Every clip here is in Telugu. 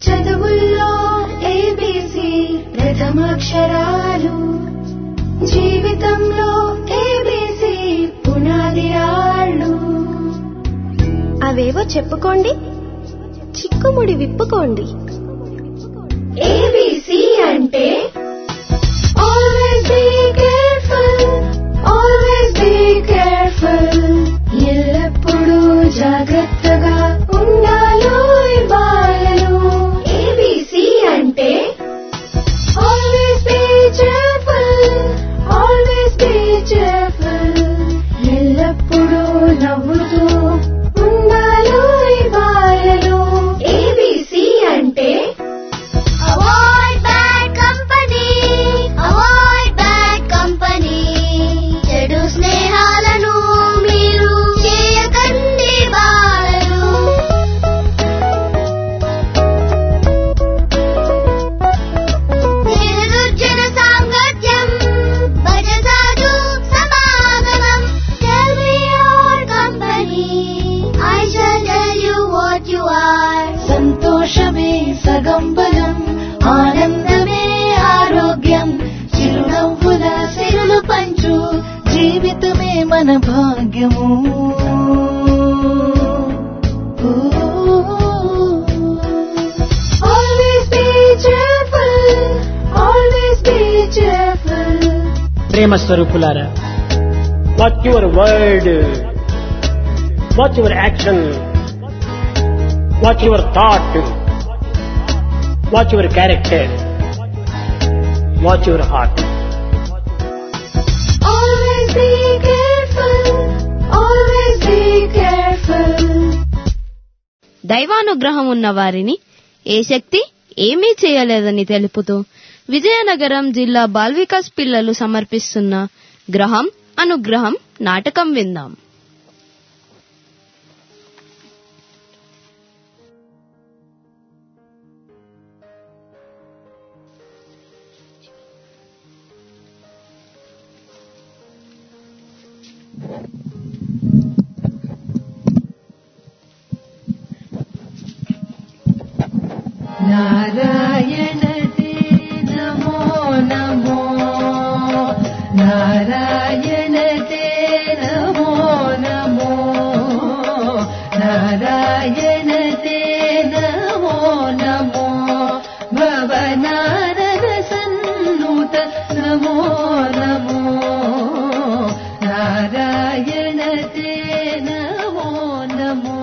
చదువుల్లో ఏబీసీ ప్రథమాక్షరాలు జీవితంలో ఏబీసీ పునాది రాళ్ళు అవేవో చెప్పుకోండి చిక్కుముడి విప్పుకోండి ఏబీసీ అంటే always be careful always be careful ఎల్లప్పుడూ జాగ్రత్తగా ఉండాలో బాలలు ఏబీసీ అంటే always be cheerful always be cheerful ఎల్లప్పుడూ నవ్వుతూ ఉండాలో బాలలు ఏబీసీ అంటే Avoid bad company. Avoid bad company. చెడు స్నేహాలను మీరు చేయకండి బాలలు నిర్దుర్జన సాంగత్యం భజసాధు సమాగమం Tell me your company. I shall tell you what you are. సంతోషమే సగం బలం ఆనందమే ఆరోగ్యం చిరునవ్వుల సిరులు పంచు జీవితమే మన భాగ్యము always be cheerful always be cheerful ప్రేమ స్వరూపులారా what your word what your action what your thought what your character what your heart Always be careful. Always be careful. దైవానుగ్రహం ఉన్న వారిని ఏ శక్తి ఏమీ చేయలేదని తెలుపుతూ విజయనగరం జిల్లా బాల్వికాస్ పిల్లలు సమర్పిస్తున్న గ్రహం అనుగ్రహం నాటకం విందాం నారాయణ తే నమో నమో నారాయణ తే నమో నమో నారాయణ తే నమో నమో భవనారద సన్నుత నమో నమో నారాయణ తే నమో నమో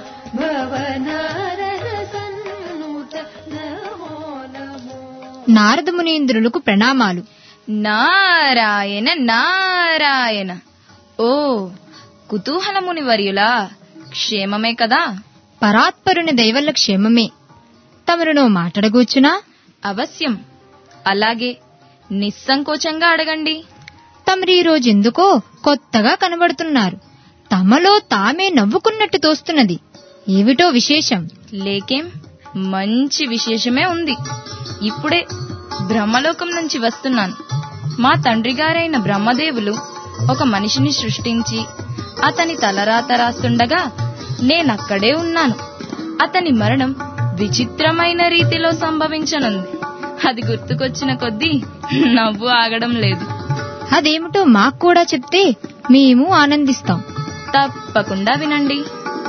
భవనారద సన్నుత నమో నమో నారద మునీంద్రులకు ప్రణామాలు నారాయణ నారాయణ ఓ కుతూహలముని వర్యులా క్షేమమే కదా పరాత్పరుని దయవల్ల క్షేమమే తమరును మాట్లాడగూచునా అవశ్యం అలాగే నిస్సంకోచంగా అడగండి తమరు ఈ రోజు ఎందుకో కొత్తగా కనబడుతున్నారు తమలో తామే నవ్వుకున్నట్టు తోస్తున్నది ఏమిటో విశేషం లేకేం మంచి విశేషమే ఉంది ఇప్పుడే బ్రహ్మలోకం నుంచి వస్తున్నాను మా తండ్రి గారైన బ్రహ్మదేవులు ఒక మనిషిని సృష్టించి అతని తలరాత రాస్తుండగా నేనక్కడే ఉన్నాను అతని మరణం విచిత్రమైన రీతిలో సంభవించనుంది అది గుర్తుకొచ్చిన కొద్దీ నవ్వు ఆగడం లేదు అదేమిటో మాకు కూడా చెప్తే మేము ఆనందిస్తాం తప్పకుండా వినండి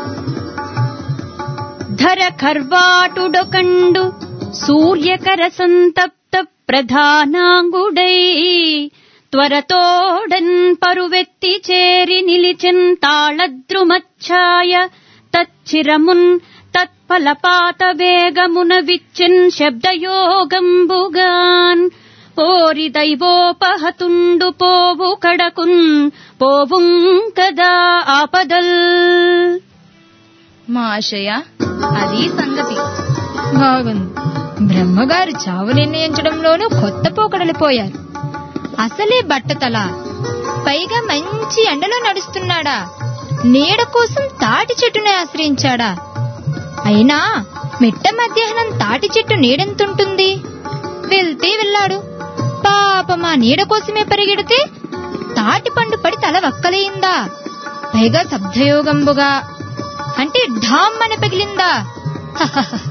ధర కర్వాటుడొకండు సూర్యకర సంతప్త ప్రధానాంగుడై త్వరతోడన్ పరువెత్తి చేరి నిలిచెన్ తాళద్రుమచ్ఛాయ తచ్చిరమున్ తత్ఫలపాత వేగమున విచ్చెన్ శబ్దయోగంబుగాన్ పోరి దైవోపహతుండు పోవు కడకున్ పోవుం కదా ఆపదల్ మహాశయ అది సంగతి బాగుంది బ్రహ్మగారు చావు నిర్ణయించడంలోనూ కొత్త పోకడలిపోయారు అసలే బట్టతల పైగా మంచి ఎండలో నడుస్తున్నాడా నీడ కోసం తాటి చెట్టుని ఆశ్రయించాడా అయినా మిట్ట మధ్యాహ్నం తాటి చెట్టు నీడెంతుంటుంది వెళ్తే వెళ్ళాడు పాపం ఆ నీడ కోసమే పరిగెడితే తాటి పండు పడి తల వక్కలయిందా పైగా శబ్దయోగంబుగా అంటే ఢామ్ అని పగిలిందా హహహ.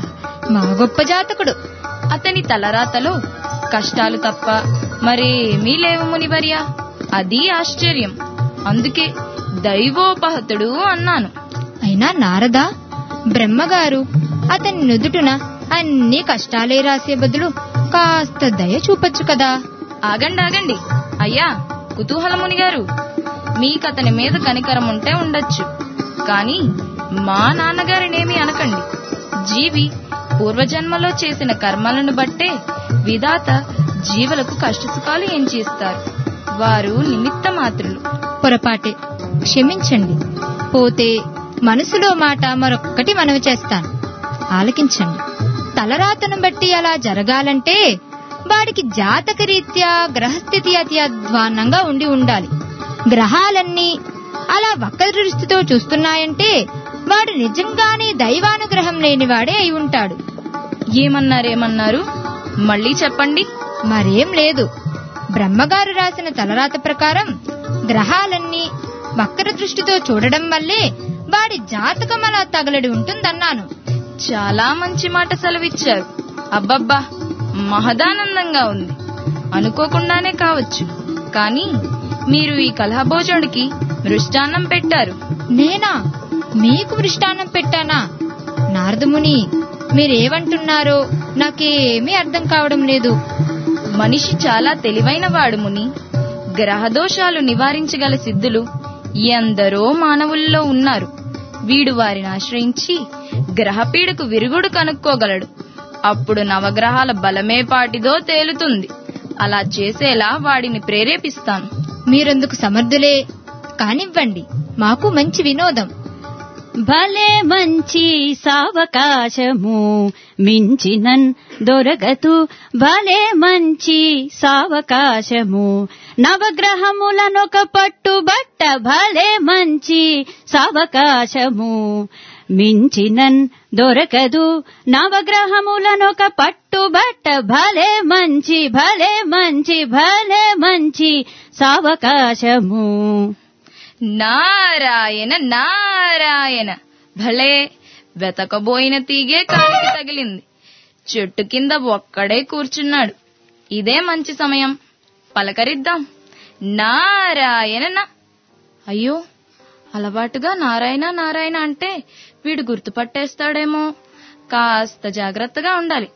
మా గొప్ప జాతకుడు అతని తలరాతలో కష్టాలు తప్ప మరేమీ లేవు మునివర్య అది ఆశ్చర్యం అందుకే దైవోపహతుడు అన్నాను అయినా నారదా బ్రహ్మగారు అతని నుదుటున అన్ని కష్టాలే రాసే బదులు కాస్త దయ చూపొచ్చు కదా ఆగండి ఆగండి అయ్యా కుతూహలముని గారు మీకు అతని మీద కనికరం ఉంటే ఉండొచ్చు కానీ మా నాన్నగారినేమి అనకండి జీవి పూర్వజన్మలో చేసిన కర్మలను బట్టే విధాత జీవులకు కష్టసుఖాలు ఏం చేస్తారు వారు నిమిత్త మాత్రులు పొరపాటే క్షమించండి పోతే మనసులో మాట మరొక్కటి మనవి చేస్తాను ఆలకించండి తలరాతను బట్టి అలా జరగాలంటే వాడికి జాతక రీత్యా గ్రహస్థితి అతి అధ్వాన్నంగా ఉండి ఉండాలి గ్రహాలన్నీ అలా వక్ర దృష్టితో చూస్తున్నాయంటే వాడు నిజంగానే దైవానుగ్రహం లేనివాడే అయి ఉంటాడు ఏమన్నారేమన్నారు మళ్ళీ చెప్పండి మరేం లేదు బ్రహ్మగారు రాసిన తలరాత ప్రకారం గ్రహాలన్నీ వక్ర దృష్టితో చూడడం వల్లే వాడి జాతకం అలా తగలడి ఉంటుందన్నాను చాలా మంచి మాట సెలవిచ్చారు అబ్బబ్బా మహదానందంగా ఉంది అనుకోకుండానే కావచ్చు కానీ మీరు ఈ కలహభోజుడికి మృష్టాన్నం పెట్టారు నేనా మీకు మృష్టాన్నం పెట్టానా నారదముని మీరేమంటున్నారో నాకేమీ అర్థం కావడం లేదు మనిషి చాలా తెలివైన వాడు ముని గ్రహదోషాలు నివారించగల సిద్ధులు ఎందరో మానవుల్లో ఉన్నారు వీడు వారిని ఆశ్రయించి గ్రహపీడకు విరుగుడు కనుక్కోగలడు అప్పుడు నవగ్రహాల బలమే పాటిదో తేలుతుంది అలా చేసేలా వాడిని ప్రేరేపిస్తాను మీరెందుకు సమర్థులే కానివ్వండి మాకు మంచి వినోదం భలే మంచి సావకాశము మించినన్ దొరగతు భలే మంచి సావకాశము నవగ్రహములనొక పట్టుబట్ట భలే మంచి సావకాశము మించినన్ దొరకదు నవగ్రహములనొక పట్టుబట్ట భలే మంచి భలే మంచి భలే మంచి సావకాశము నారాయణ నారాయణ భలే వెతకబోయిన తీగే కాలికి తగిలింది చెట్టు కింద ఒక్కడే కూర్చున్నాడు ఇదే మంచి సమయం పలకరిద్దాం నారాయణ నా అయ్యో అలవాటుగా నారాయణ నారాయణ అంటే వీడు గుర్తుపట్టేస్తాడేమో కాస్త జాగ్రత్తగా ఉండాలి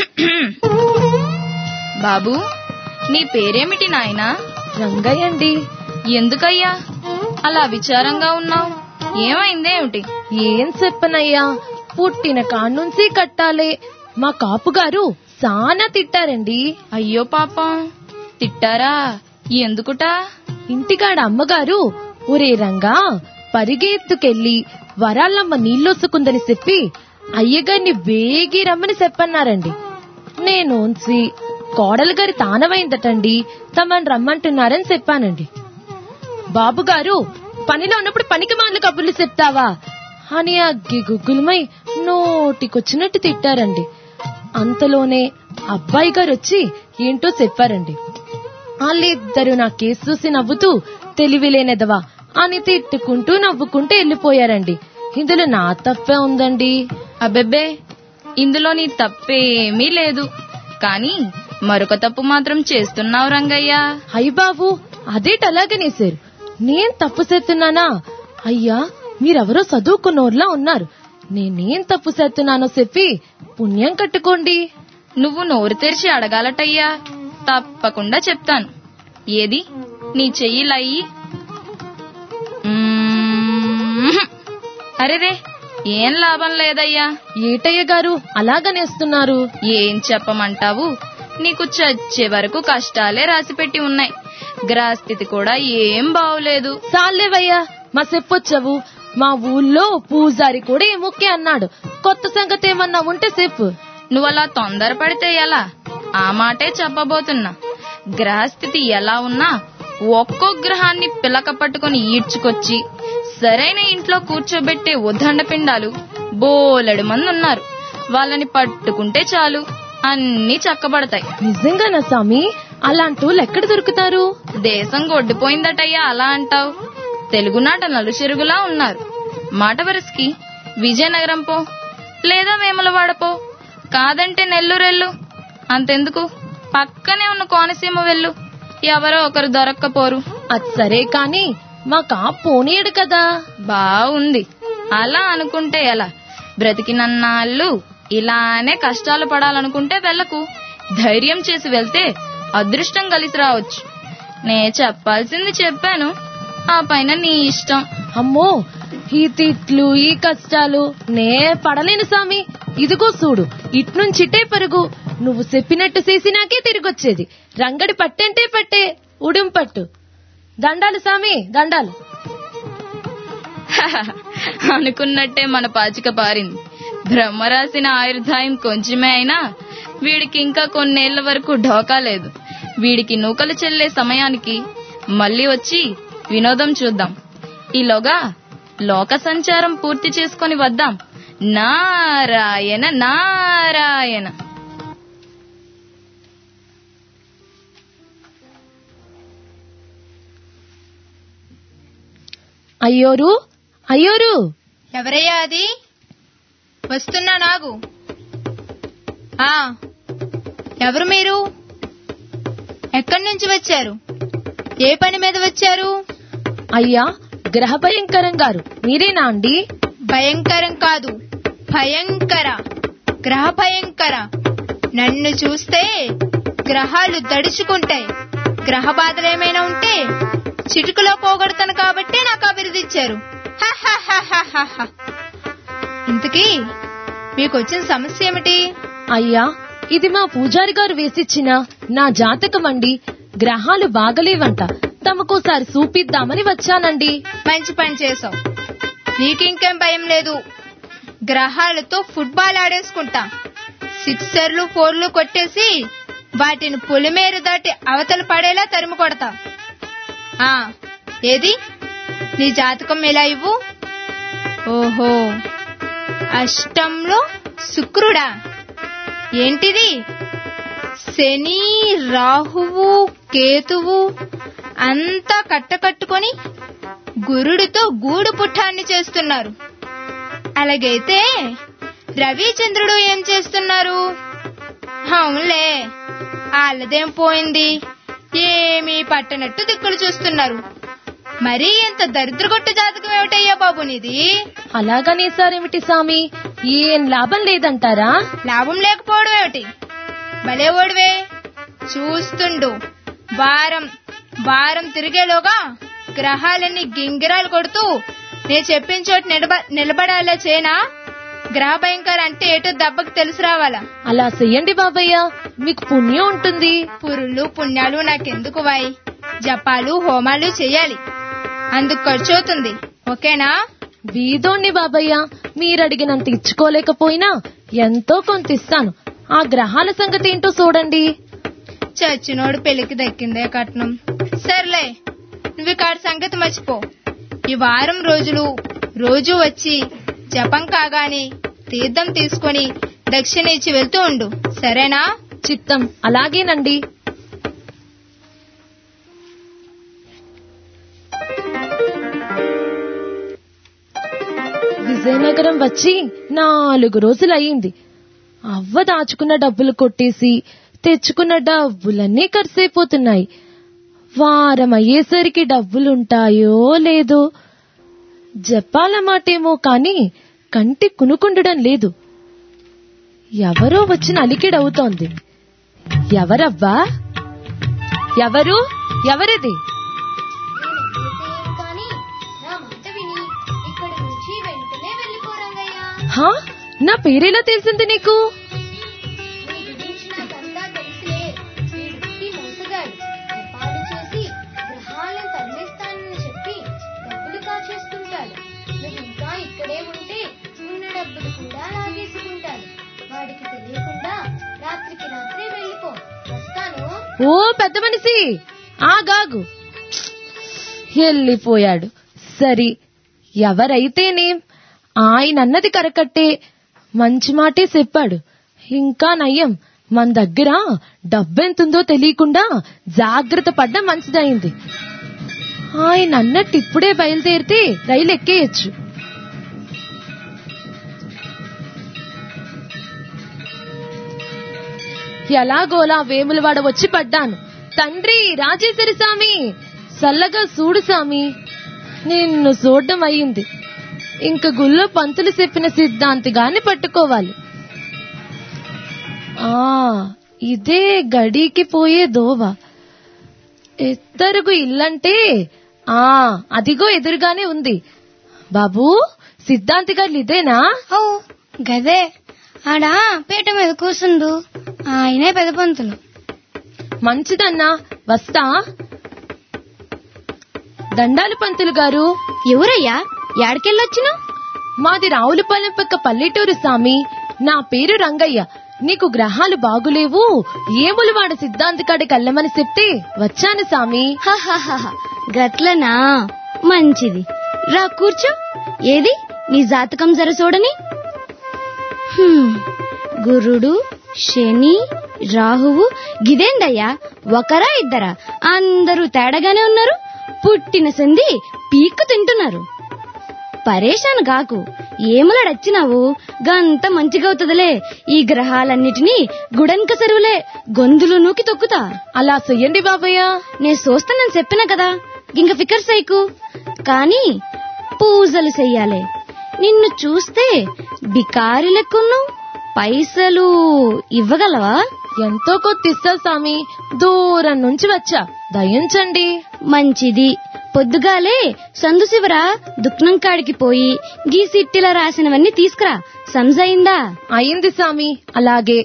బాబు నీ పేరేమిటి నాయనా రంగయ్యండి ఎందుకయ్యా అలా విచారంగా ఉన్నావు ఏమైందేమిటి ఏం చెప్పనయ్యా పుట్టిన కాన్నుంచి కట్టాలే మా కాపుగారు సానా తిట్టారండి అయ్యో పాపం తిట్టారా ఎందుకుట ఇంటికాడ అమ్మగారు ఒరే రంగా పరిగెత్తుకెళ్ళి వరాళ్ళమ్మ నీళ్ళొసుకుందని చెప్పి అయ్యగారిని వేగి రమ్మని చెప్పన్నారండి నేనోంచి కోడలు గారి తానమైందటండి తమని రమ్మంటున్నారని చెప్పానండి బాబుగారు పనిలో ఉన్నప్పుడు పనికి మాలిన కబుర్లు చెప్తావా అని ఆ గుగ్గులమై నోటికొచ్చినట్టు తిట్టారండి అంతలోనే అబ్బాయి గారు వచ్చి ఏంటో చెప్పారండి వాళ్ళిద్దరు నా కేసు చూసి నవ్వుతూ తెలివిలేనెదవా అని తిట్టుకుంటూ నవ్వుకుంటూ వెళ్ళిపోయారండి ఇందులో నా తప్పే ఉందండి అబ్బెబ్బే ఇందులో నీ తప్పేమీ లేదు కానీ మరొక తప్పు మాత్రం చేస్తున్నావు రంగయ్య అయ్య బాబు అదేట అలాగనేసారు నేను తప్పు చేస్తున్నానా అయ్యా మీరెవరో చదువుకున్నోర్లా ఉన్నారు నేనేం తప్పు చేస్తున్నానో చెప్పి పుణ్యం కట్టుకోండి నువ్వు నోరు తెరిచి అడగాలటయ్యా తప్పకుండా చెప్తాను ఏది నీ చెయ్యి లయ్యి మ్మ్. అరెరే ఏం లాభం లేదయ్యా ఏటయ్య గారు అలాగనేస్తున్నారు ఏం చెప్పమంటావు నీకు చచ్చే వరకు కష్టాలే రాసిపెట్టి ఉన్నాయి గ్రహస్థితి కూడా ఏం బావులేదు చాలేవయ్యా మా చెప్పొచ్చావు మా ఊళ్ళో పూజారి కూడా ఈ ముఖ్య అన్నాడు కొత్త సంగతి ఏమన్నా ఉంటే చెప్పు నువ్వలా తొందరపడితే ఎలా ఆ మాటే చెప్పబోతున్నా గ్రహస్థితి ఎలా ఉన్నా ఒక్కో గ్రహాన్ని పిలక పట్టుకుని ఈడ్చుకొచ్చి సరైన ఇంట్లో కూర్చోబెట్టే ఉద్దండ పిండాలు బోలెడు మంది ఉన్నారు వాళ్ళని పట్టుకుంటే చాలు అన్నీ చక్కబడతాయి నిజంగానా స్వామి అలాంటోళ్ళు ఎక్కడ దొరుకుతారు దేశం గొడ్డిపోయిందటయ్యా అలా అంటావు తెలుగునాట నలుచెరుగులా ఉన్నారు మాట వరసకి విజయనగరం పో లేదా వేములవాడ పో కాదంటే నెల్లూరెళ్ళు అంతెందుకు పక్కనే ఉన్న కోనసీమ వెళ్ళు ఎవరో ఒకరు దొరక్కపోరు అది సరే కాని మాకా పోనీయడు కదా బాగుంది అలా అనుకుంటే ఎలా బ్రతికినన్నాళ్ళు ఇలానే కష్టాలు పడాలనుకుంటే వెళ్ళకు ధైర్యం చేసి వెళ్తే అదృష్టం కలిసి రావచ్చు నే చెప్పాల్సింది చెప్పాను ఆ పైన నీ ఇష్టం అమ్మో ఈ తిట్లు ఈ కష్టాలు నే పడలేను సామి ఇదిగో చూడు ఇట్నుంచిటే పరుగు నువ్వు చెప్పినట్టు చేసినాకే తిరిగొచ్చేది రంగడి పట్టంటే పట్టే ఉడుం పట్టు దండాలు సామి దండాలు అనుకున్నట్టే మన పాచిక పారింది బ్రహ్మ రాసిన ఆయుర్దాయం కొంచెమే అయినా వీడికి ఇంకా కొన్నేళ్ల వరకు ఢోకా లేదు వీడికి నూకలు చెల్లే సమయానికి మళ్ళీ వచ్చి వినోదం చూద్దాం ఈలోగా లోక సంచారం పూర్తి చేసుకొని వద్దాం నారాయణ నారాయణ అయ్యోరు అయ్యోరు ఎవరయ్యా అది వస్తున్నా నాగు ఆ ఎవరు మీరు ఎక్కడి నుంచి వచ్చారు ఏ పని మీద వచ్చారు అయ్యా గ్రహ భయంకరం గారు మీరేనా అండి భయంకరం కాదు భయంకర గ్రహ భయంకర నన్ను చూస్తే గ్రహాలు దడుచుకుంటాయి గ్రహ బాధలు ఏమైనా ఉంటే చిటుకులో పోగొడతాను కాబట్టి నాకు అభివృద్ధి ఇచ్చారు హహహహహహ. ఇంతకీ మీకు వచ్చిన సమస్య ఏమిటి అయ్యా ఇది మా పూజారి గారు వేసిచ్చిన నా జాతకం అండి గ్రహాలు బాగలేవంట తమకోసారి చూపిద్దామని వచ్చానండి మంచి పని చేసావు నీకింకేం భయం లేదు గ్రహాలతో ఫుట్బాల్ ఆడేసుకుంటా సిక్సర్లు ఫోర్లు కొట్టేసి వాటిని పులిమేరు దాటి అవతల పడేలా తరిమి కొడతా ఆ ఏది నీ జాతకం ఎలా ఇవ్వు ఓహో అష్టంలో శుక్రుడా ఏంటిది శని రాహువు కేతువు అంతా కట్టకట్టుకొని గురుడితో గూడు పుట్టాన్ని చేస్తున్నారు అలాగైతే రవి చంద్రుడు ఏం చేస్తున్నారు అవునులే వాళ్ళదేం పోయింది ఏమీ పట్టనట్టు దిక్కులు చూస్తున్నారు మరీ ఎంత దరిద్రగొట్టు జాతకం ఏమిటయ్యా బాబు నీది అలాగనేసారేమిటి సామి ఏం లాభం లేదంటారా లాభం లేకపోవడం ఏమిటి భలే ఓడివే చూస్తుండు వారం వారం తిరిగేలోగా గ్రహాలన్నీ గింగిరాలు కొడుతూ నేను చెప్పిన చోట నిలబ- నిలబడాలా చేనా గ్రహ భయంకర్ అంటే ఏటో దెబ్బకి తెలిసి రావాలా అలా చెయ్యండి బాబయ్య మీకు పుణ్యం ఉంటుంది పురుళ్ళు పుణ్యాలు నాకెందుకు వాయ్ జపాలు హోమాలు చెయ్యాలి అందుకు ఖర్చు అవుతుంది ఓకేనా వీధోణ్ణి బాబయ్య మీరడిగినంత ఇచ్చుకోలేకపోయినా ఎంతో కొంత ఇస్తాను ఆ గ్రహాల సంగతి ఏంటో చూడండి చచ్చినోడు పెళ్లికి దక్కిందే కట్నం సర్లే నువ్వు కాడి సంగతి మర్చిపో ఈ వారం రోజులు రోజు వచ్చి జపం కాగానే తీర్థం తీసుకొని దక్షిణ ఇచ్చి వెళ్తూ ఉండు సరేనా చిత్తం అలాగేనండి విజయనగరం వచ్చి నాలుగు రోజులయ్యింది అవ్వ దాచుకున్న డబ్బులు కొట్టేసి తెచ్చుకున్న డబ్బులన్నీ ఖర్చయిపోతున్నాయి వారం అయ్యేసరికి డబ్బులుంటాయో లేదో జపాల మాటేమో కాని కంటి కునుకుండడం లేదు ఎవరో వచ్చిన అలికిడవుతోంది ఎవరబ్బా ఎవరు ఎవరిది కానీ నా మాట విని ఇక్కడి నుంచి వెంటనే వెళ్ళిపోరంగయ్యా హా నా పేరేలా తెలిసింది నీకు నీ గురించి నాకంతా తెలుసులే వీడు మోసగాడు జపాలు చేసి గ్రహాలను తరిమేస్తానని చెప్పి డబ్బులు కాచేస్తుంటాడు నువ్వు ఇంకా ఇక్కడే ఉంటే ఉన్న డబ్బులు కూడా లాగేసుకుంటాడు వాడికి తెలియకుండా రాత్రికి రాత్రే వెళ్ళిపో వస్తాను ఓ పెద్ద మనిషి ఆగాగు వెళ్ళిపోయాడు సరి ఎవరైతేనేం ఆయనన్నది కరకట్టే మంచి మాటే చెప్పాడు ఇంకా నయ్యం మన దగ్గర డబ్బెంతుందో తెలియకుండా జాగ్రత్త పడ్డం మంచిదైంది ఆయన అన్నట్టు ఇప్పుడే బయలుదేరితే రైలు ఎక్కేయచ్చు ఎలాగోలా వేములవాడ వచ్చి పడ్డాను తండ్రి రాజేశ్వరి స్వామి చల్లగా చూడు స్వామి నిన్ను చూడడం అయ్యింది ఇంక గుళ్ళో పంతులు చెప్పిన సిద్ధాంతి గాని పట్టుకోవాలి ఆ ఇదే గడికి పోయే దోవ ఎత్తరుగు ఇల్లంటే ఆ అదిగో ఎదురుగానే ఉంది బాబూ సిద్ధాంతి గారు ఇదేనా ఓ గదే ఆడ పీట మీద కూర్చుండు ఆయనే పెద్ద పంతులు మంచిదన్నా వస్తా దండాలు పంతులు గారు ఎవరయ్యా యాడికెళ్ళొచ్చును మాది రావులపాలెం పక్క పల్లెటూరు సామి నా పేరు రంగయ్య నీకు గ్రహాలు బాగులేవు ఏములవాడ సిద్ధాంతి కాడికి వెళ్ళమని చెప్తే వచ్చాను సామి హహహహ, గట్లనా మంచిది రా కూర్చో ఏది నీ జాతకం జర చూడని హ్మ్, గురుడు శని రాహువు గిదేందయ్యా ఒకరా ఇద్దరా అందరూ తేడాగానే ఉన్నారు పుట్టిన సంధి పీక్కు తింటున్నారు పరేషాన్ కాకు ఏమలడచ్చినావు గంత మంచిగవుతుందిలే ఈ గ్రహాలన్నిటినీ గుడన్క సరువులే గొంతులు నూకి తొక్కుతా అలా చెయ్యండి బాబయ్య నేను చూస్తానని చెప్పినా కదా ఇంక ఫికర్ సైకు కానీ పూజలు చెయ్యాలి నిన్ను చూస్తే బికారి లెక్కున్నావు పైసలు ఇవ్వగలవా ఎంతో కొత్త ఇస్తా సామి దూరం నుంచి వచ్చా దయించండి మంచిది పొద్దుగాలే సందు శివర దుఃఖం కాడికి పోయి గీ సిట్టిలా రాసినవన్నీ తీసుకురా సంజయిందా అయింది సామి అలాగే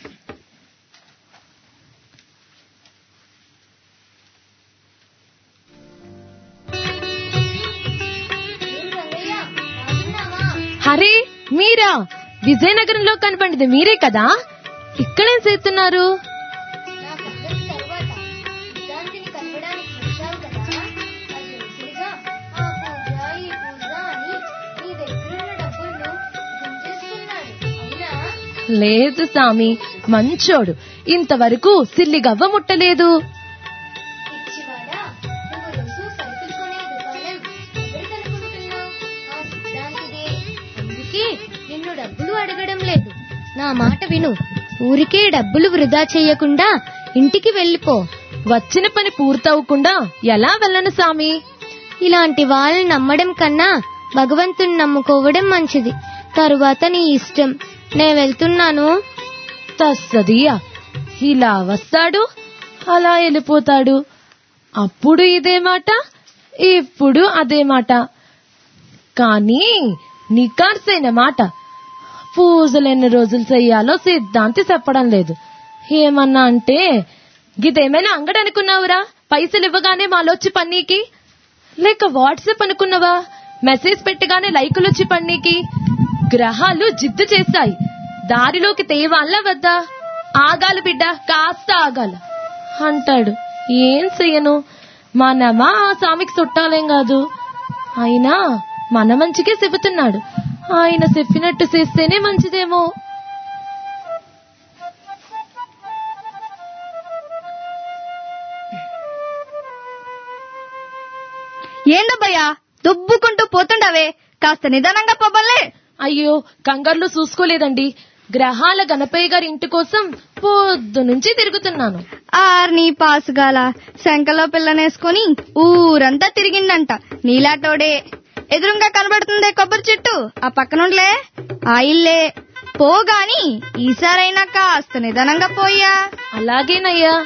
హరే మీరా విజయనగరంలో కనపడింది మీరే కదా ఇక్కడేం చేస్తున్నారు నా సంగతి తరువాత సిద్ధాంతిని కలవడానికి వచ్చావు కదా అది తెలిసిగా ఆ పూజ ఈ పూజ అని నీ దగ్గరున్న డబ్బులను గుంజేస్తున్నాడు అవునా లేదు సామి మంచోడు ఇంతవరకు సిల్లి గవ్వ ముట్టలేదు పిచ్చివాడా నువ్వు రోజు సరుకులు కొనే దుకాణం ఎవరికనుకుంటున్నావు ఆ సిద్ధాంతిదే అందుకే నిన్ను డబ్బులు అడగడం లేదు నా మాట విను ఊరికే డబ్బులు వృధా చెయ్యకుండా ఇంటికి వెళ్ళిపో వచ్చిన పని పూర్తవకుండా ఎలా వెళ్ళను సామి ఇలాంటి వాళ్ళని నమ్మడం కన్నా భగవంతుని నమ్ముకోవడం మంచిది తరువాత నీ ఇష్టం నే వెళ్తున్నాను తస్సదియా ఇలా వస్తాడు అలా వెళ్ళిపోతాడు అప్పుడు ఇదే మాట ఇప్పుడు అదే మాట కానీ నికార్సైన మాట పూజలు ఎన్ని రోజులు చెయ్యాలో సిద్ధాంతి చెప్పడం లేదు ఏమన్నా అంటే గిదేమైనా అంగడి అనుకున్నావురా పైసలు ఇవ్వగానే మాలోచ్చి పన్నీకి లేక వాట్సాప్ అనుకున్నావా మెసేజ్ పెట్టగానే లైకులు వచ్చి పన్నీకి గ్రహాలు జిద్దు చేస్తాయి దారిలోకి తేవాళ్ళ వద్దా ఆగాలి బిడ్డ కాస్త ఆగాలి అంటాడు ఏం చెయ్యను మనమా ఆ స్వామికి చుట్టాలేం కాదు అయినా మన మంచికే చెబుతున్నాడు ఆయన చెప్పినట్టు చేస్తేనే మంచిదేమో ఏందబ్బయ్యా దుబ్బుకుంటూ పోతుండవే కాస్త నిదానంగా పోబల్లే అయ్యో కంగారులో చూసుకోలేదండి గ్రహాల గణపయ్య గారి ఇంటి కోసం పొద్దు నుంచి తిరుగుతున్నాను ఆర్ని పాసుగాల శంకలో పిల్లనేసుకొని ఊరంతా తిరిగిండంట నీలాటోడే ఎదురుగా కనబడుతుందే కొబ్బరి చెట్టు ఆ పక్కనుండ్లే ఆ ఇల్లే పోగాని ఈసారైనా కాస్త నిదానంగా పోయా అలాగేనయ్యా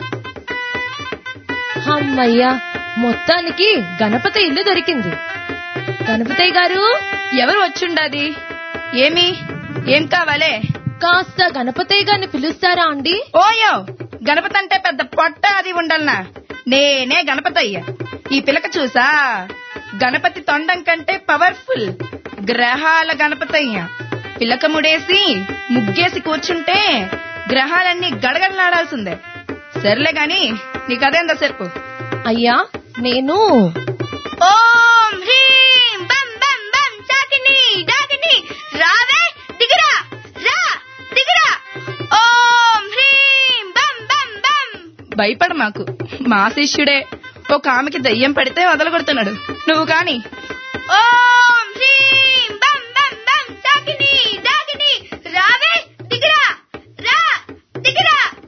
అమ్మయ్యా మొత్తానికి గణపతి ఇల్లు దొరికింది గణపతయ్య గారు ఎవరు వచ్చుండాది ఏమి ఏం కావాలే కాస్త గణపతయ్య గారిని పిలుస్తారా అండి ఓయో గణపతి అంటే పెద్ద పొట్ట అది ఉండాలనా నేనే గణపతయ్య ఈ పిలక చూసా గణపతి తొండం కంటే పవర్ఫుల్ గ్రహాల గణపతయ్య పిలక ముడేసి ముగ్గేసి కూర్చుంటే గ్రహాలన్నీ గడగడలాడాల్సిందే సర్లే గాని నీకదేందా సెర్పు అయ్యా నేను ఓం హ్రీం బం బం బం చాకిని డాకిని రావే దిగరా రా దిగరా ఓం హ్రీం బం బం బం భయపడ మాకు మా శిష్యుడే ఒక ఆమెకి దయ్యం పడితే వదలగొడుతున్నాడు నువ్వు కాని ఓం హ్రీం బం బం బం చాకిని డాకిని రావే దిగరా రా దిగరా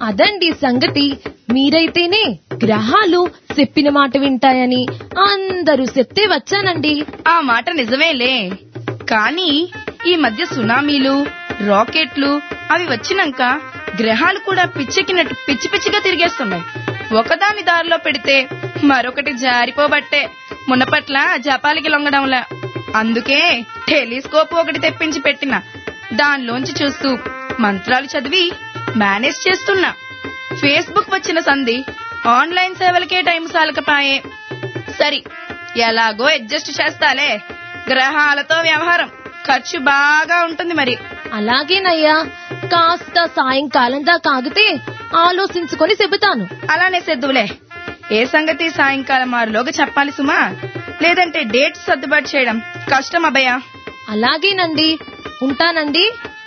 అదండి సంగతి మీరైతేనే గ్రహాలు చెప్పిన మాట వింటాయని అందరూ చెప్తే వచ్చానండి ఆ మాట నిజమేలే కానీ ఈ మధ్య సునామీలు రాకెట్లు అవి వచ్చినాక గ్రహాలు కూడా పిచ్చెక్కినట్టు పిచ్చి పిచ్చిగా తిరిగేస్తున్నాయి ఒకదాని దారిలో పెడితే మరొకటి జారిపోబట్టే మునపట్ల జపాలికి లొంగడంలా అందుకే టెలిస్కోప్ ఒకటి తెప్పించి పెట్టిన దానిలోంచి చూస్తూ మంత్రాలు చదివి మేనేజ్ చేస్తున్నా ఫేస్బుక్ వచ్చిన సంధి ఆన్లైన్ సేవలకే టైం సాలకపాయే సరి ఎలాగో అడ్జస్ట్ చేస్తాలే గ్రహాలతో వ్యవహారం ఖర్చు బాగా ఉంటుంది మరి అలాగేనయ్యా కాస్త సాయంకాలం దాకా ఆగితే ఆలోచించుకొని చెబుతాను అలానే సెద్దులే ఏ సంగతి సాయంకాలం ఆరులోగా చెప్పాలి సుమా లేదంటే డేట్ సర్దుబాటు చేయడం కష్టం అభయ అలాగేనండి ఉంటానండి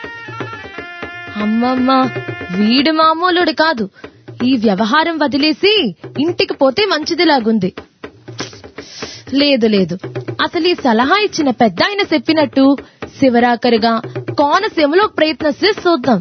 అమ్మమ్మ వీడు మామూలుడు కాదు ఈ వ్యవహారం వదిలేసి ఇంటికి పోతే మంచిదిలాగుంది లేదు లేదు అసలు ఈ సలహా ఇచ్చిన పెద్ద ఆయన చెప్పినట్టు శివరాకరిగా కోనసీమలో ప్రయత్నిస్తే చూద్దాం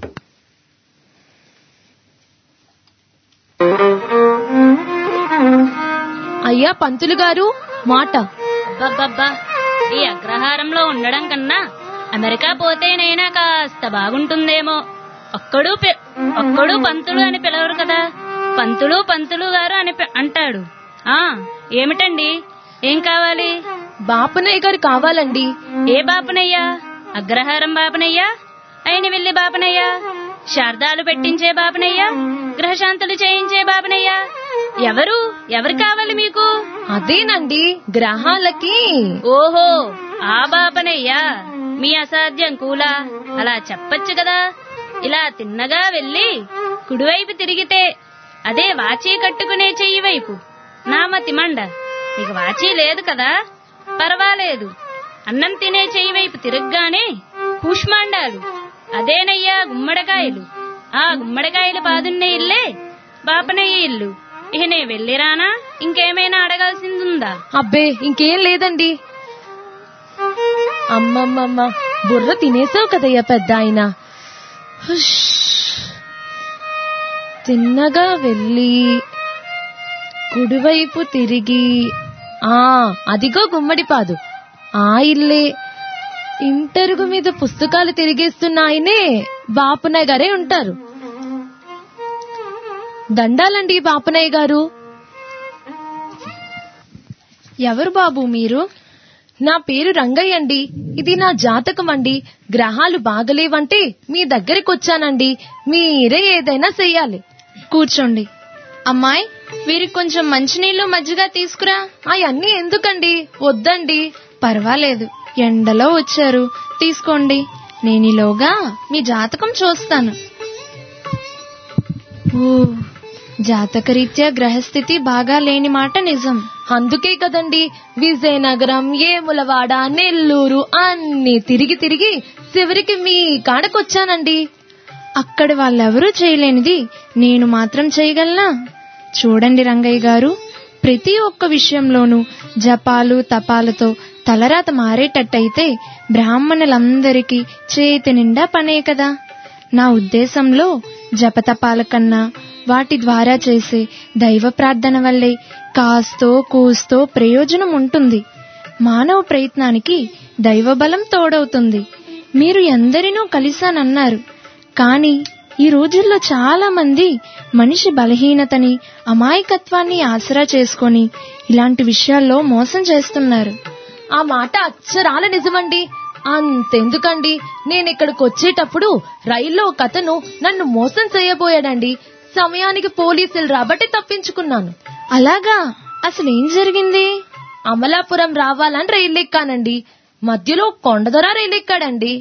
అయ్యా పంతులు గారు మాట అబ్బబ్బబ్బా ఈ అగ్రహారంలో ఉండడం కన్నా అమెరికా పోతేనైనా కాస్త బాగుంటుందేమో ఒక్కడు పి- ఒక్కడు పంతులు అని పిలవరు కదా పంతులు పంతులు గారు అని పి- అంటాడు ఆ ఏమిటండి ఏం కావాలి బాపనయ్య గారు కావాలండి ఏ బాపనయ్యా అగ్రహారం బాపనయ్యా అయిన వెళ్ళి బాపనయ్యా శారదాలు పెట్టించే బాపనయ్యా గ్రహశాంతులు చేయించే బాపనయ్యా ఎవరు ఎవరు కావాలి మీకు అదేనండి గ్రహాలకి ఓహో ఆ బాపనయ్యా మీ అసాధ్యం కూలా అలా చెప్పొచ్చు కదా ఇలా తిన్నగా వెళ్ళి కుడివైపు తిరిగితే అదే వాచీ కట్టుకునే చెయ్యి వైపు నా మతి మండ మీకు వాచీ లేదు కదా పర్వాలేదు అన్నం తినే చెయ్యి వైపు తిరగగానే పుష్మాండాలు అదేనయ్యా గుమ్మడికాయలు ఆ గుమ్మడికాయలు బాదున్నే ఇల్లే బాపనయ్య ఇల్లు ఇక నే వెళ్ళిరానా ఇంకేమైనా అడగాల్సిందుందా అబ్బే ఇంకేం లేదండి అమ్మమ్మమ్మ బుర్ర తినేసావు కదయ్యా పెద్ద ఆయన హుష్. తిన్నగా వెళ్ళి కుడివైపు తిరిగి ఆ అదిగో గుమ్మడిపాదు ఆ ఇల్లే ఇంటరుగు మీద పుస్తకాలు తిరిగేస్తున్న ఆయనే బాపునయ్య గారే ఉంటారు దండాలండి బాపునయ్య గారు ఎవరు బాబు మీరు నా పేరు రంగయ్య అండి ఇది నా జాతకం అండి గ్రహాలు బాగలేవంటే మీ దగ్గరికి వచ్చానండి మీరే ఏదైనా చెయ్యాలి కూర్చోండి అమ్మాయి వీరికి కొంచెం మంచినీళ్లు మజ్జిగ తీసుకురా అవన్నీ ఎందుకండి వద్దండి పర్వాలేదు ఎండలో వచ్చారు తీసుకోండి నేనిలోగా మీ జాతకం చూస్తాను ఓ జాతకరీత్యా గ్రహస్థితి బాగా లేని మాట నిజం అందుకే కదండి విజయనగరం ఏములవాడ నెల్లూరు అన్ని తిరిగి తిరిగి చివరికి మీ కాడకొచ్చానండి అక్కడ వాళ్ళెవరూ చేయలేనిది నేను మాత్రం చేయగలనా చూడండి రంగయ్య గారు ప్రతి ఒక్క విషయంలోనూ జపాలు తపాలతో తలరాత మారేటట్టయితే బ్రాహ్మణులందరికీ చేతి నిండా పనే కదా నా ఉద్దేశంలో జపతపాల కన్నా వాటి ద్వారా చేసే దైవ ప్రార్థన వల్లే కాస్తో కూస్తో ప్రయోజనం ఉంటుంది మానవ ప్రయత్నానికి దైవబలం తోడవుతుంది మీరు ఎందరినో కలిశానన్నారు కానీ ఈ రోజుల్లో చాలా మంది మనిషి బలహీనతని అమాయకత్వాన్ని ఆసరా చేసుకొని ఇలాంటి విషయాల్లో మోసం చేస్తున్నారు ఆ మాట అక్షరాల నిజమండి అంతెందుకండి నేను ఇక్కడికి వచ్చేటప్పుడు రైల్లో ఒక అతను నన్ను మోసం చేయబోయాడండి సమయానికి పోలీసులు రాబట్టి తప్పించుకున్నాను అలాగా అసలు ఏం జరిగింది అమలాపురం రావాలని రైలు ఎక్కానండి మధ్యలో కొండదొర రైలు ఎక్కాడండి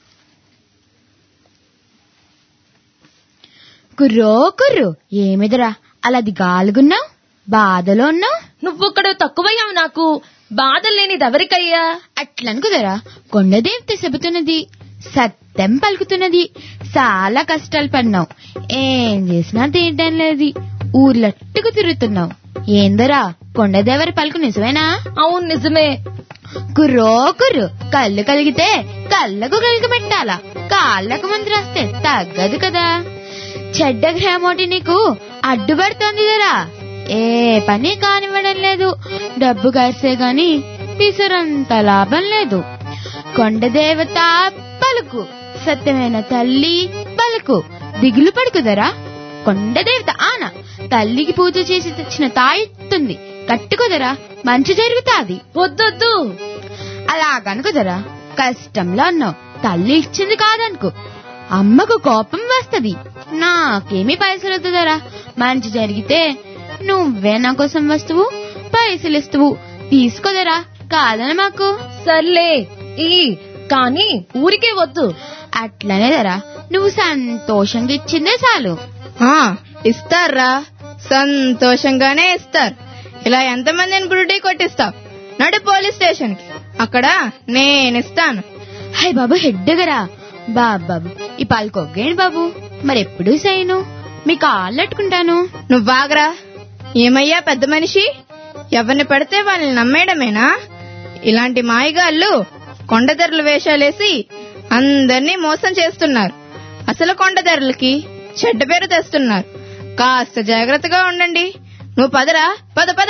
కుర్రో కుర్రు ఏమిదిరా అలా దిగాలుగున్నావు బాధలో ఉన్నావు నువ్వొక్కడ తక్కువయ్యావు నాకు బాధ లేనిది ఎవరికయ్యా అట్లనుకుదరా కొండదేవత చెబుతున్నది సత్యం పలుకుతున్నది చాలా కష్టాలు పడినావు ఏం చేసినా తీయటం లేదు ఊర్లట్టుకు తిరుగుతున్నావు ఏందరా కొండదేవరి పలుకు నిజమేనా అవును నిజమే కుర్రో కుర్రు కళ్ళు కలిగితే కళ్ళకు కలిగి పెట్టాలా కాళ్ళకు మంది రాస్తే తగ్గదు కదా చెడ్డ గ్రహమోటి నీకు అడ్డుపడుతోంది కదా ఏ పని కానివ్వడం లేదు డబ్బు కలిసే గాని పిసరంత లాభం లేదు కొండ దేవత పలుకు సత్యమైన తల్లి పలుకు దిగులు పడుకుదరా కొండ దేవత ఆన తల్లికి పూజ చేసి తెచ్చిన తాయిస్తుంది కట్టుకుదరా మంచి జరుగుతాది వద్దొద్దు అలా కనుకుదరా కష్టంలో అన్నావు తల్లి ఇచ్చింది కాదనుకో అమ్మకు కోపం వస్తది నాకేమి పైసలు వద్దుదరా మంచి జరిగితే నువ్వే నా కోసం వస్తువు పైసలు ఇస్తువు తీసుకోదరా కాదని మాకు సర్లే ఈ కానీ ఊరికే వద్దు అట్లనే దరా నువ్వు సంతోషంగా ఇచ్చిందే చాలు ఆ ఇస్తారా సంతోషంగానే ఇస్తారు ఇలా ఎంతమందిని గురుడి కొట్టిస్తావు నడు పోలీస్ స్టేషన్ కి అక్కడ నేను ఇస్తాను హై బాబు హెడ్డగరా బాబాబు ఈ పాలుకొగ్గేండి బాబు మరి ఎప్పుడు చేయను మీ కాళ్ళు అట్టుకుంటాను నువ్వు బాగరా ఏమయ్యా పెద్ద మనిషి ఎవరిని పడితే వాళ్ళని నమ్మేయడమేనా ఇలాంటి మాయగాళ్ళు కొండధరలు వేషాలేసి అందరినీ మోసం చేస్తున్నారు అసలు కొండధరలకి చెడ్డ పేరు తెస్తున్నారు కాస్త జాగ్రత్తగా ఉండండి నువ్వు పదరా పద పద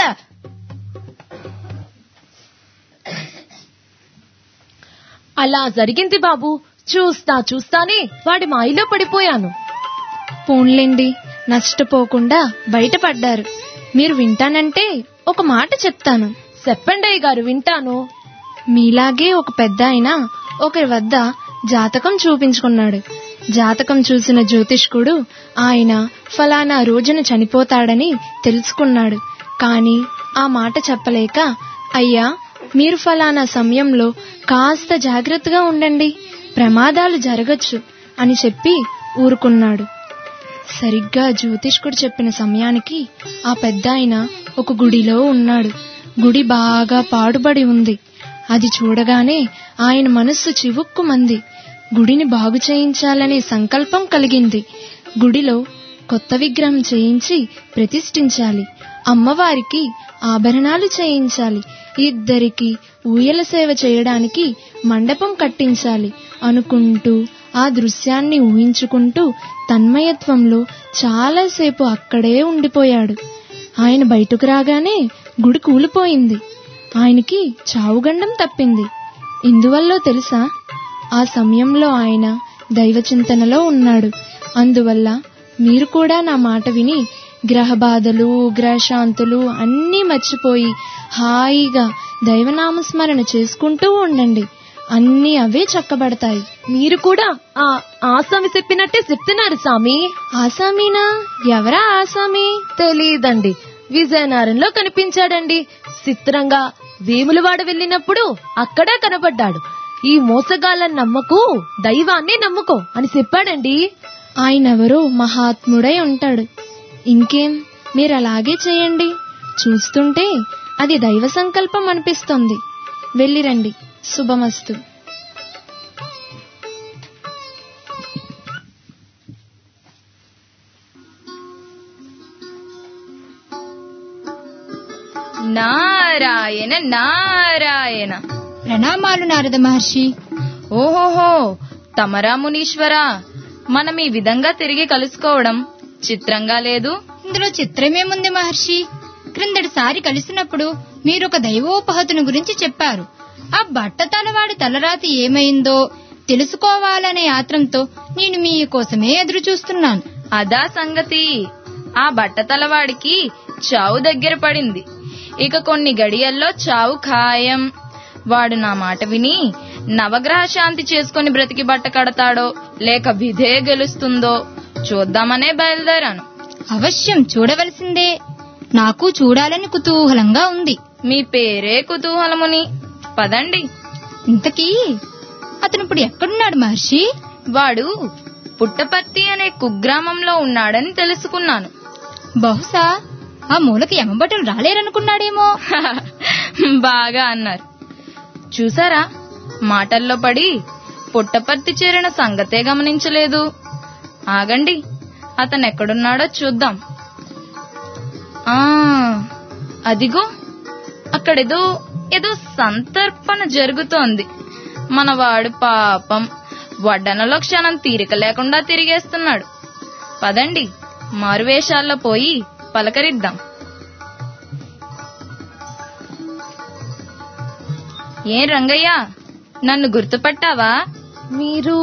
అలా జరిగింది బాబు చూస్తా చూస్తానే వాడి మాయలో పడిపోయాను పోన్లేండి నష్టపోకుండా బయటపడ్డారు మీరు వింటానంటే ఒక మాట చెప్తాను చెప్పండి అయ్య గారు వింటాను మీలాగే ఒక పెద్ద ఆయన ఒకరి వద్ద జాతకం చూపించుకున్నాడు జాతకం చూసిన జ్యోతిష్కుడు ఆయన ఫలానా రోజున చనిపోతాడని తెలుసుకున్నాడు కాని ఆ మాట చెప్పలేక అయ్యా మీరు ఫలానా సమయంలో కాస్త జాగ్రత్తగా ఉండండి ప్రమాదాలు జరగచ్చు అని చెప్పి ఊరుకున్నాడు సరిగ్గా జ్యోతిష్కుడు చెప్పిన సమయానికి ఆ పెద్దాయన ఒక గుడిలో ఉన్నాడు గుడి బాగా పాడుబడి ఉంది అది చూడగానే ఆయన మనస్సు చివుక్కుమంది గుడిని బాగు చేయించాలనే సంకల్పం కలిగింది గుడిలో కొత్త విగ్రహం చేయించి ప్రతిష్ఠించాలి అమ్మవారికి ఆభరణాలు చేయించాలి ఇద్దరికి ఊయల సేవ చేయడానికి మండపం కట్టించాలి అనుకుంటూ ఆ దృశ్యాన్ని ఊహించుకుంటూ తన్మయత్వంలో చాలాసేపు అక్కడే ఉండిపోయాడు ఆయన బయటకు రాగానే గుడి కూలిపోయింది ఆయనకి చావుగండం తప్పింది ఇందువల్ల తెలుసా ఆ సమయంలో ఆయన దైవ చింతనలో ఉన్నాడు అందువల్ల మీరు కూడా నా మాట విని గ్రహ బాధలు గ్రహశాంతులు అన్నీ మర్చిపోయి హాయిగా దైవనామస్మరణ చేసుకుంటూ ఉండండి అన్నీ అవే చక్కబడతాయి మీరు కూడా ఆ ఆసామి చెప్పినట్టే చెప్తున్నారు సామి ఆసామీనా ఎవరా ఆసామి తెలీదండి విజయనగరంలో కనిపించాడండి చిత్రంగా వేములవాడ వెళ్ళినప్పుడు అక్కడే కనబడ్డాడు ఈ మోసగాళ్ళని నమ్మకు దైవాన్ని నమ్ముకో అని చెప్పాడండి ఆయనెవరో మహాత్ముడై ఉంటాడు ఇంకేం మీరు అలాగే చేయండి చూస్తుంటే అది దైవ సంకల్పం అనిపిస్తుంది వెళ్ళిరండి శుభమస్తు నారాయణ నారాయణ ప్రణామాలు నారద మహర్షి ఓహోహో తమరా మునీశ్వరా మనం ఈ విధంగా తిరిగి కలుసుకోవడం చిత్రంగా లేదు ఇందులో చిత్రమేముంది మహర్షి క్రిందటిసారి కలిసినప్పుడు మీరొక దైవోపహతుని గురించి చెప్పారు ఆ బట్ట తలవాడి తలరాతి ఏమైందో తెలుసుకోవాలనే ఆత్రంతో నేను మీ కోసమే ఎదురు చూస్తున్నాను అదా సంగతి ఆ బట్టతలవాడికి చావు దగ్గర పడింది ఇక కొన్ని గడియల్లో చావు ఖాయం వాడు నా మాట విని నవగ్రహ శాంతి చేసుకుని బ్రతికి బట్ట కడతాడో లేక విధే గెలుస్తుందో చూద్దామనే బయలుదేరాను అవశ్యం చూడవలసిందే నాకు చూడాలని కుతూహలంగా ఉంది మీ పేరే కుతూహలముని పదండి ఇంతకీ అతను ఇప్పుడు ఎక్కడున్నాడు మహర్షి వాడు పుట్టపర్తి అనే కుగ్రామంలో ఉన్నాడని తెలుసుకున్నాను బహుశా ఆ మూలకి యమభటులు రాలేరనుకున్నాడేమో బాగా అన్నారు చూసారా మాటల్లో పడి పుట్టపర్తి చేరిన సంగతే గమనించలేదు ఆగండి అతను ఎక్కడున్నాడో చూద్దాం ఆ అదిగో అక్కడేదో ఏదో సంతర్పణ జరుగుతోంది మనవాడు పాపం వడ్డనలో క్షణం తీరిక లేకుండా తిరిగేస్తున్నాడు పదండి మారువేషాల్లో పోయి పలకరిద్దాం ఏం రంగయ్య నన్ను గుర్తుపట్టావా మీరు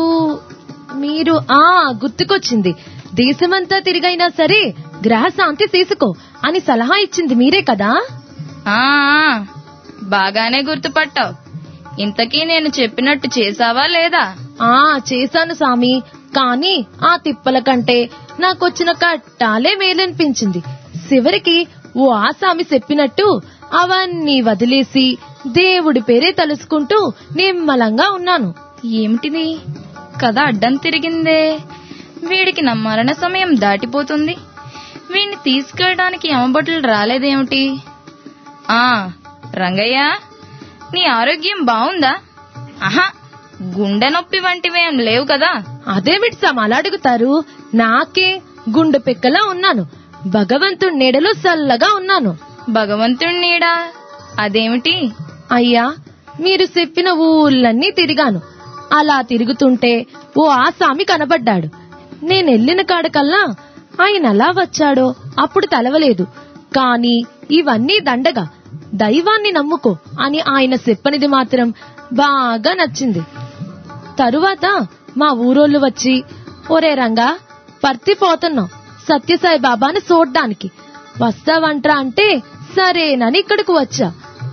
మీరు ఆ గుర్తుకొచ్చింది దేశమంతా తిరిగైనా సరే గ్రహ శాంతి చేసుకో అని సలహా ఇచ్చింది మీరే కదా ఆ ఆ, బాగానే గుర్తుపట్టావు ఇంతకీ నేను చెప్పినట్టు చేసావా లేదా ఆ చేశాను సామి కానీ ఆ తిప్పల కంటే నాకొచ్చిన కట్టాలే మేలనిపించింది చివరికి ఓ ఆసామి చెప్పినట్టు అవన్నీ వదిలేసి దేవుడి పేరే తలుసుకుంటూ నిమ్మలంగా ఉన్నాను ఏమిటిది కథ అడ్డం తిరిగిందే వీడికి నా మరణ సమయం దాటిపోతుంది వీడిని తీసుకెళ్ళడానికి యమబొట్లు రాలేదేమిటి ఆ రంగయ్య నీ ఆరోగ్యం బావుందా ఆహా గుండె నొప్పి వంటివేం లేవు కదా అదేమిటి సామ్ అలా అడుగుతారు నాకే గుండె పెక్కలా ఉన్నాను భగవంతుడి నీడలో చల్లగా ఉన్నాను భగవంతుడి నీడా అదేమిటి అయ్యా మీరు చెప్పిన ఊళ్ళన్నీ తిరిగాను అలా తిరుగుతుంటే ఓ ఆసామి కనబడ్డాడు నేనెళ్ళిన కాడకల్లా ఆయన అలా వచ్చాడో అప్పుడు తలవలేదు కాని ఇవన్నీ దండగా దైవాన్ని నమ్ముకో అని ఆయన చెప్పనిది మాత్రం బాగా నచ్చింది తరువాత మా ఊరోళ్ళు వచ్చి ఒరే రంగా పర్తిపోతున్నాం సత్యసాయి బాబాని చూడ్డానికి వస్తావంట్రా అంటే సరేనని ఇక్కడికి వచ్చా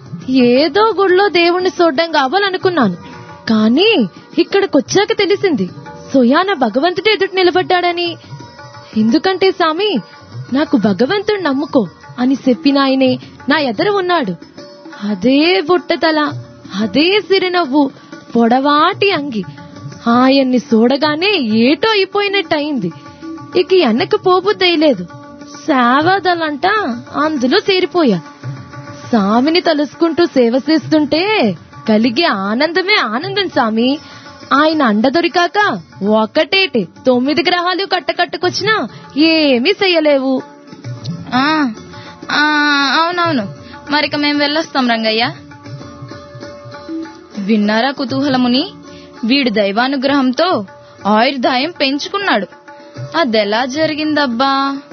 ఏదో గుడిలో దేవుణ్ణి చూడ్డం కావాలనుకున్నాను కానీ ఇక్కడికొచ్చాక తెలిసింది సొయాన భగవంతుడు ఎదుటి నిలబడ్డాడని ఎందుకంటే సామి నాకు భగవంతుడు నమ్ముకో అని చెప్పిన ఆయనే నా ఎదురు ఉన్నాడు అదే బుట్టతల అదే సిరినవ్వు పొడవాటి అంగి ఆయన్ని చూడగానే ఏటో అయిపోయినట్టయింది ఇక వెనక్కి పోబుద్దయలేదు సేవాదలంట అందులో చేరిపోయా స్వామిని తలుసుకుంటూ సేవ చేస్తుంటే కలిగే ఆనందమే ఆనందం స్వామి ఆయన అండ దొరికాక ఒకటేటి తొమ్మిది గ్రహాలు కట్టకట్టుకొచ్చినా ఏమీ చెయ్యలేవు ఆ ఆ అవునవును మరిక మేం వెళ్ళొస్తాం రంగయ్య విన్నారా కుతూహలముని వీడు దైవానుగ్రహంతో ఆయుర్దాయం పెంచుకున్నాడు అదెలా జరిగిందబ్బా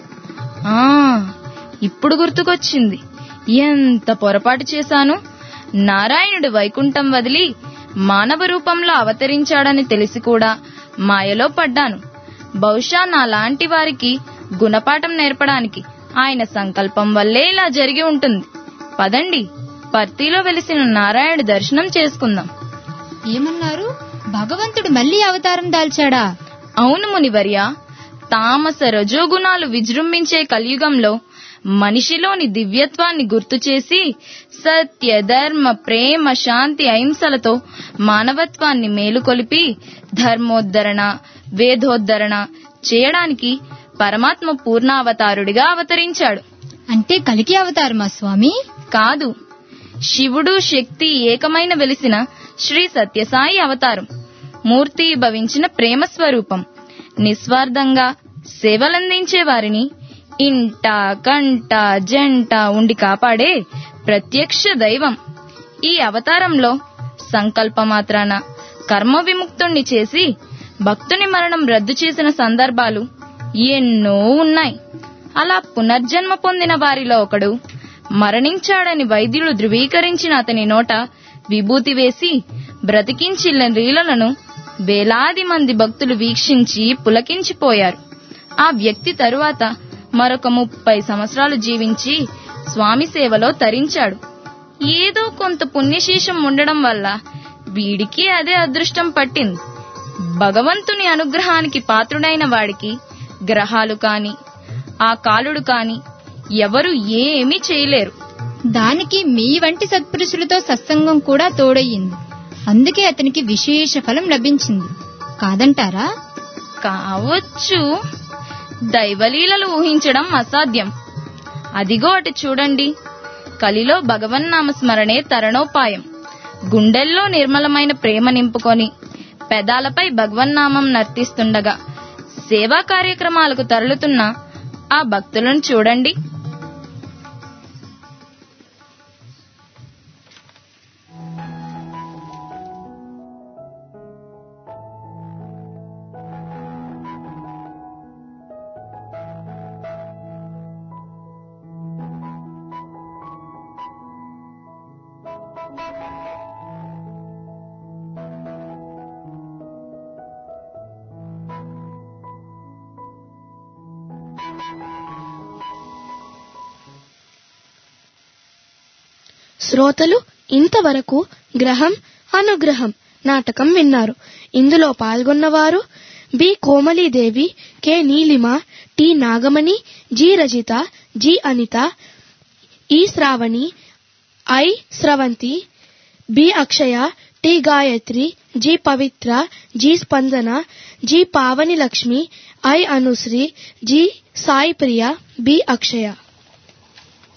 ఆ ఇప్పుడు గుర్తుకొచ్చింది ఎంత పొరపాటు చేశాను నారాయణుడు వైకుంఠం వదిలి మానవ రూపంలో అవతరించాడని తెలిసి కూడా మాయలో పడ్డాను బహుశా నాలాంటి వారికి గుణపాఠం నేర్పడానికి ఆయన సంకల్పం వల్లే ఇలా జరిగి ఉంటుంది పదండి పర్తిలో వెలిసిన నారాయణ దర్శనం చేసుకుందాం ఏమన్నారు భగవంతుడు మళ్ళీ అవతారం దాల్చాడా అవును మునివర్య తామస రజోగుణాలు విజృంభించే కలియుగంలో మనిషిలోని దివ్యత్వాన్ని గుర్తు చేసి సత్య ధర్మ ప్రేమ శాంతి అహింసలతో మానవత్వాన్ని మేలుకొలిపి ధర్మోద్ధరణ వేదోద్ధరణ చేయడానికి పరమాత్మ పూర్ణావతారుడిగా అవతరించాడు అంటే కలికి అవతారమా స్వామి కాదు శివుడు శక్తి ఏకమైన వెలిసిన శ్రీ సత్యసాయి అవతారం మూర్తి భవించిన ప్రేమ స్వరూపం నిస్వార్థంగా సేవలందించే వారిని ఇంట కంట జంట ఉండి కాపాడే ప్రత్యక్ష దైవం ఈ అవతారంలో సంకల్పమాత్రాన కర్మ విముక్తుణ్ణి చేసి భక్తుని మరణం రద్దు చేసిన సందర్భాలు ఎన్నో ఉన్నాయి అలా పునర్జన్మ పొందిన వారిలో ఒకడు మరణించాడని వైద్యులు ధృవీకరించిన అతని నోట విభూతి వేసి బ్రతికించిన లీలలను వేలాది మంది భక్తులు వీక్షించి పులకించిపోయారు ఆ వ్యక్తి తరువాత మరొక ముప్పై సంవత్సరాలు జీవించి స్వామి సేవలో తరించాడు ఏదో కొంత పుణ్యశేషం ఉండడం వల్ల వీడికి అదే అదృష్టం పట్టింది భగవంతుని అనుగ్రహానికి పాత్రుడైన వాడికి గ్రహాలు కాని ఆ కాలుడు కాని ఎవరు ఏమీ చేయలేరు దానికి మీ వంటి సత్పురుషులతో సత్సంగం కూడా తోడయ్యింది అందుకే అతనికి విశేష ఫలం లభించింది కాదంటారా కావచ్చు దైవలీలలు ఊహించడం అసాధ్యం అదిగో అటు చూడండి కలిలో భగవన్నామ స్మరణే తరణోపాయం గుండెల్లో నిర్మలమైన ప్రేమ నింపుకొని పెదాలపై భగవన్నామం నర్తిస్తుండగా సేవా కార్యక్రమాలకు తరలుతున్న ఆ భక్తులను చూడండి శ్రోతలు ఇంతవరకు గ్రహం అనుగ్రహం నాటకం విన్నారు ఇందులో పాల్గొన్నవారు B Komalidevi K Neelima T Nagamani G Rajitha G Anitha E Sravani I Sravanthi B Akshaya T Gayathri G Pavitra G Spandana G Pavani Lakshmi I Anushree G Sai Priya B Akshaya